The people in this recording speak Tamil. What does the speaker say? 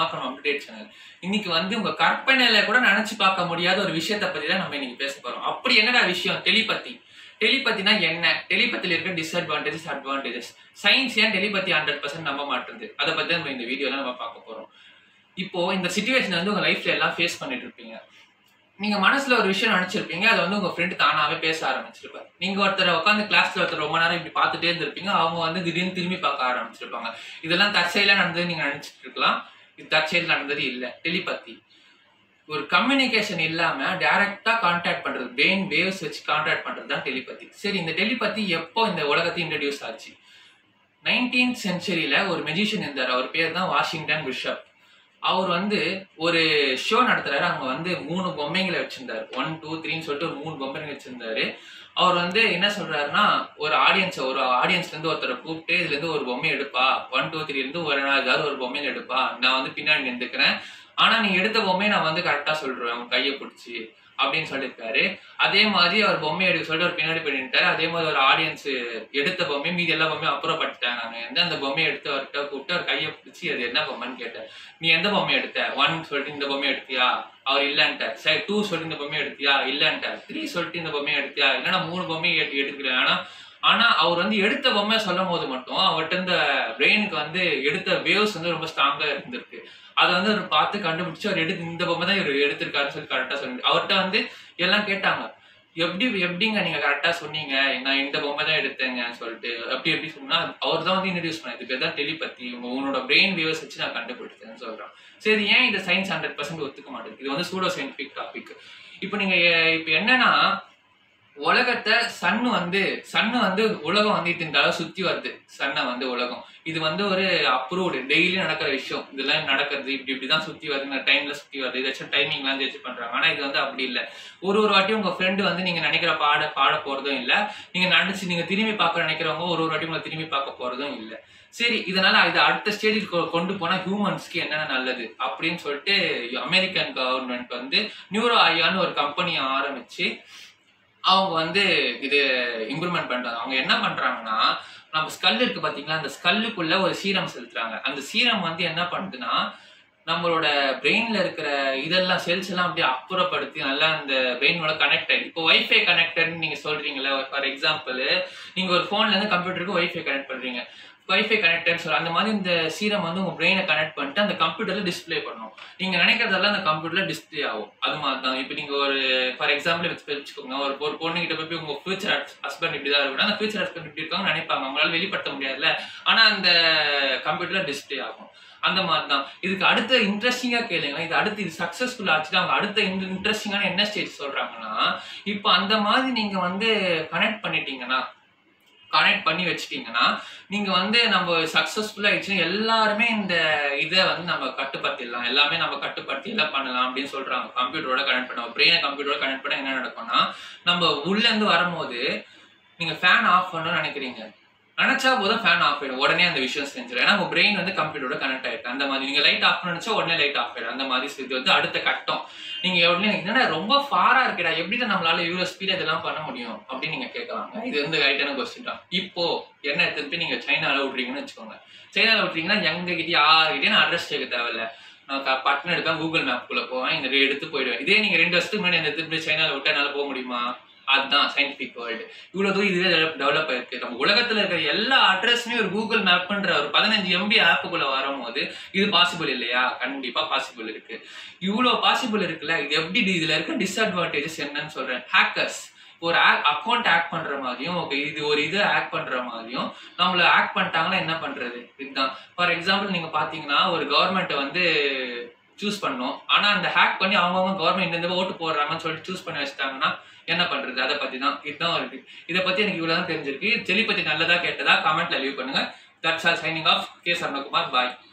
அருணகுமார் ஃப்ரம் அப்டேட் சேனல் இன்னைக்கு வந்து உங்க கற்பனையில கூட நினைச்சு பார்க்க முடியாத ஒரு விஷயத்தை பத்தி தான் நம்ம இன்னைக்கு பேச போறோம் அப்படி என்னடா விஷயம் டெலிபதி டெலிபதினா என்ன டெலிபதியில் இருக்க டிஸ்அட்வான்டேஜஸ் அட்வான்டேஜஸ் சயின்ஸ் ஏன் டெலிபதி ஹண்ட்ரட் பர்சன்ட் நம்ப மாட்டேங்குது அதை பத்தி நம்ம இந்த வீடியோல நம்ம பார்க்க போறோம் இப்போ இந்த சுச்சுவேஷன் வந்து உங்க லைஃப்ல எல்லாம் ஃபேஸ் பண்ணிட்டு இருப்பீங்க நீங்க மனசுல ஒரு விஷயம் நினைச்சிருப்பீங்க அதை வந்து உங்க ஃப்ரெண்டு தானாவே பேச ஆரம்பிச்சிருப்பாரு நீங்க ஒருத்தர் உட்காந்து கிளாஸ்ல ஒருத்தர் ரொம்ப நேரம் இப்படி பார்த்துட்டே இருந்திருப்பீங்க அவங்க வந்து திடீர்னு திரும்பி பார்க்க ஆரம்பிச்சிருப்பாங்க இதெல்லாம் தற்செயலா நடந்தது நீங்க நினைச்சிட்டு இருக்கலாம் இது தற்செயல் நடந்தது இல்ல டெலிபதி ஒரு கம்யூனிகேஷன் இல்லாம டைரக்டா கான்டாக்ட் பண்றது பிரெயின் வேவ்ஸ் வச்சு கான்டாக்ட் பண்றது தான் டெலிபதி சரி இந்த டெலிபதி எப்போ இந்த உலகத்தை இன்ட்ரடியூஸ் ஆச்சு நைன்டீன்த் சென்ச்சுரியில ஒரு மெஜிஷியன் இருந்தார் அவர் பேர் தான் வாஷிங்டன் பிஷப் அவர் வந்து ஒரு ஷோ நடத்துறாரு அங்க வந்து மூணு பொம்மைங்களை வச்சிருந்தாரு ஒன் டூ த்ரீன்னு சொல்லிட்டு ஒரு மூணு பொம்மைங்க வச்சிருந்தாரு அவர் வந்து என்ன சொல்றாருன்னா ஒரு ஆடியன்ஸ் ஒரு ஆடியன்ஸ்ல இருந்து ஒருத்தரை கூப்பிட்டு இதுல இருந்து ஒரு பொம்மை எடுப்பா ஒன் டூ த்ரீ இருந்து ஒரு நாள் ஏதாவது ஒரு பொம்மையில எடுப்பா நான் வந்து பின்னாடி நின்றுக்கிறேன் ஆனா நீ எடுத்த பொம்மையை நான் வந்து கரெக்டா சொல்றேன் உன் கையை பிடிச்சி அப்படின்னு சொல்லியிருக்காரு அதே மாதிரி அவர் பொம்மை எடுக்க சொல்லிட்டு அவர் பின்னாடி போய் நின்ட்டாரு அதே மாதிரி ஒரு ஆடியன்ஸ் எடுத்த பொம்மை மீதி எல்லா பொம்மையும் அப்புறப்பட்டுட்டாங்க நாங்க எந்த அந்த பொம்மையை எடுத்து அவர்கிட்ட கூப்பிட்டு அவர் கையை பிடிச்சி அது என்ன பொம்மைன்னு கேட்டார் நீ எந்த பொம்மை எடுத்த ஒன் சொல்லிட்டு இந்த பொம்மை எடுத்தியா அவர் இல்லன்ட்டார் சரி டூ சொல்லிட்டு இந்த பொம்மை எடுத்தியா இல்லன்ட்டார் த்ரீ சொல்லிட்டு இந்த பொம்மையை எடுத்தியா இல்லைன்னா மூணு பொம்மையை எடுத்து எடுத்துக்கிறேன் ஆனா ஆனா அவர் வந்து எடுத்த பொம்மை சொல்லும் போது மட்டும் அவர்கிட்ட இந்த பிரெயினுக்கு வந்து எடுத்த வேவ்ஸ் வந்து ரொம்ப ஸ்ட்ராங்கா இருந்திருக்கு அதை வந்து அவர் பார்த்து கண்டுபிடிச்சு அவர் எடுத்து இந்த பொம்மை தான் இவர் எடுத்திருக்காருன்னு சொல்லி கரெக்டா சொல்லி அவர்கிட்ட வந்து எல்லாம் கேட்டாங்க எப்படி எப்படிங்க நீங்க கரெக்டா சொன்னீங்க நான் இந்த பொம்மை தான் எடுத்தேங்க சொல்லிட்டு அப்படி எப்படி சொன்னா அவர் தான் வந்து இன்ட்ரடியூஸ் பண்ண இதுக்கு தான் டெலிபதி உன்னோட பிரெயின் வேவ்ஸ் வச்சு நான் கண்டுபிடிச்சேன்னு சொல்றான் சரி ஏன் இந்த சயின்ஸ் ஹண்ட்ரட் பர்சன்ட் ஒத்துக்க மாட்டேங்குது இது வந்து சூடோ சயின்டிபிக் டாபிக் இப்போ நீங்க இப்போ என்னன்னா உலகத்தை சன்னு வந்து சன்னு வந்து உலகம் வந்து இந்த அளவு சுத்தி வருது சன்னை வந்து உலகம் இது வந்து ஒரு அப்ரூவ்டு டெய்லி நடக்கிற விஷயம் இதெல்லாம் நடக்கிறது இப்படி இப்படிதான் சுத்தி வருது டைம்ல சுத்தி வருது ஏதாச்சும் டைமிங்லாம் வச்சு பண்றாங்க ஆனா இது வந்து அப்படி இல்லை ஒரு ஒரு வாட்டியும் உங்க ஃப்ரெண்டு வந்து நீங்க நினைக்கிற பாட பாட போறதும் இல்லை நீங்க நினைச்சு நீங்க திரும்பி பார்க்க நினைக்கிறவங்க ஒரு ஒரு வாட்டி உங்களை திரும்பி பார்க்க போறதும் இல்லை சரி இதனால இது அடுத்த ஸ்டேஜுக்கு கொண்டு போனா ஹியூமன்ஸ்க்கு என்னென்ன நல்லது அப்படின்னு சொல்லிட்டு அமெரிக்கன் கவர்மெண்ட் வந்து நியூரோ ஐயான்னு ஒரு கம்பெனி ஆரம்பிச்சு அவங்க வந்து இது இம்ப்ரூவ்மெண்ட் பண்றாங்க அவங்க என்ன பண்றாங்கன்னா நம்ம ஸ்கல் இருக்கு பாத்தீங்களா அந்த ஸ்கல்லுக்குள்ள ஒரு சீரம் செலுத்துறாங்க அந்த சீரம் வந்து என்ன பண்ணுதுன்னா நம்மளோட பிரெயின்ல இருக்கிற இதெல்லாம் செல்ஸ் எல்லாம் அப்படியே அப்புறப்படுத்தி நல்லா அந்த பிரெயினோட கனெக்டட் இப்போ வைஃபை கனெக்டட் நீங்க சொல்றீங்களா ஃபார் எக்ஸாம்பிள் நீங்க ஒரு போன்ல இருந்து கம்ப்யூட்டருக்கு வைஃபை கனெக்ட் பண்றீங்க வைஃபை கனெக்டட் சொல்ல அந்த மாதிரி இந்த சீரம் வந்து உங்க பிரெயினை கனெக்ட் பண்ணிட்டு அந்த கம்ப்யூட்டர்ல டிஸ்பிளே பண்ணும் நீங்க நினைக்கிறதெல்லாம் அந்த கம்ப்யூட்டர்ல டிஸ்பிளே ஆகும் அது மாதிரி தான் இப்போ நீங்க ஒரு ஃபார் எக்ஸாம்பிள் வச்சுக்கோங்க ஒரு ஒரு பொண்ணு கிட்ட போய் உங்க ஃபியூச்சர் ஹஸ்பண்ட் இப்படிதான் இருக்கணும் அந்த ஃபியூச்சர் ஹஸ்பண்ட் இப்படி இருக்காங்க நினைப்பாங்க அவங்களால வெளிப்படுத்த முடியாதுல்ல ஆனா அந்த கம்ப்யூட்டர்ல டிஸ்பிளே ஆகும் அந்த மாதிரி தான் இதுக்கு அடுத்த இன்ட்ரெஸ்டிங்கா கேளுங்க இது அடுத்து இது சக்சஸ்ஃபுல் ஆச்சுன்னா அவங்க அடுத்த இன்ட்ரெஸ்டிங்கான என்ன ஸ்டேஜ் சொல்றாங்கன்னா இப்போ அந்த மாதிரி நீங்க வந்து கனெக்ட் பண்ணிட்டீங்கன்னா கனெக்ட் பண்ணி வச்சுட்டீங்கன்னா நீங்க வந்து நம்ம சக்சஸ்ஃபுல்லா ஆயிடுச்சு எல்லாருமே இந்த இதை வந்து நம்ம கட்டுப்படுத்திடலாம் எல்லாமே நம்ம கட்டுப்படுத்தி எல்லாம் பண்ணலாம் அப்படின்னு சொல்றாங்க கம்ப்யூட்டரோட கனெக்ட் பண்ண பிரெயினை கம்ப்யூட்டரோட கனெக்ட் பண்ண என்ன நடக்கும்னா நம்ம உள்ள இருந்து வரும்போது நீங்க ஃபேன் ஆஃப் பண்ணணும்னு நினைக்கிறீங்க நினைச்சா போதும் ஃபேன் ஆஃப் ஆயிடும் உடனே அந்த விஷயம் செஞ்சிடும் ஏன்னா உங்க பிரெயின் வந்து கம்ப்யூட்டரோட கனெக்ட் ஆயிருக்கு அந்த மாதிரி நீங்க லைட் ஆஃப் நினைச்சா உடனே லைட் ஆஃப் ஆயிடும் அந்த மாதிரி இது வந்து அடுத்த கட்டம் நீங்க உடனே என்னடா ரொம்ப ஃபாரா இருக்கடா எப்படி தான் நம்மளால இவ்வளவு ஸ்பீட் இதெல்லாம் பண்ண முடியும் அப்படின்னு நீங்க கேட்கலாங்க இது வந்து ரைட்டான கொஸ்டின் தான் இப்போ என்ன திருப்பி நீங்க சைனால விட்றீங்கன்னு வச்சுக்கோங்க சைனால விட்றீங்கன்னா எங்க கிட்ட யாருக்கிட்டே நான் அட்ரஸ் கேட்க தேவையில்ல நான் பட்டன் எடுப்பேன் கூகுள் மேப்குள்ள போவேன் இந்த எடுத்து போயிடுவேன் இதே நீங்க ரெண்டு வருஷத்துக்கு முன்னாடி இந்த திருப்பி சைனால விட்டா என்னால போக முடியுமா அதுதான் சயின்டிபிக் வேர்ல்டு இவ்வளவு தூரம் இதுவே டெவலப் ஆயிருக்கு நம்ம உலகத்துல இருக்கிற எல்லா அட்ரஸ்மே ஒரு கூகுள் மேப்ன்ற ஒரு பதினஞ்சு எம்பி ஆப்புக்குள்ள வரும்போது இது பாசிபிள் இல்லையா கண்டிப்பா பாசிபிள் இருக்கு இவ்வளவு பாசிபிள் இருக்குல்ல இது எப்படி இதுல இருக்க டிஸ்அட்வான்டேஜஸ் என்னன்னு சொல்றேன் ஹேக்கர்ஸ் ஒரு அக்கௌண்ட் ஆக்ட் பண்ற மாதிரியும் ஓகே இது ஒரு இது ஆக்ட் பண்ற மாதிரியும் நம்மள ஆக்ட் பண்ணிட்டாங்கன்னா என்ன பண்றது இதுதான் ஃபார் எக்ஸாம்பிள் நீங்க பாத்தீங்கன்னா ஒரு கவர்மெண்ட் வந்து சூஸ் பண்ணோம் ஆனா அந்த ஹேக் பண்ணி அவங்கவுங்க கவர்மெண்ட் இந்த ஓட்டு போடுறாங்கன்னு சொல்லிட்டு சூஸ் பண்ணி வச்சிட்டாங்கன்னா என்ன பண்றது அதை பத்தி தான் இதுதான் இருக்கு இதை பத்தி எனக்கு இவ்வளவுதான் தெரிஞ்சிருக்கு டெலிபதி நல்லதா கேட்டதா கமெண்ட்ல லீவ் பண்ணுங்க that's all signing off K Sarnakumar bye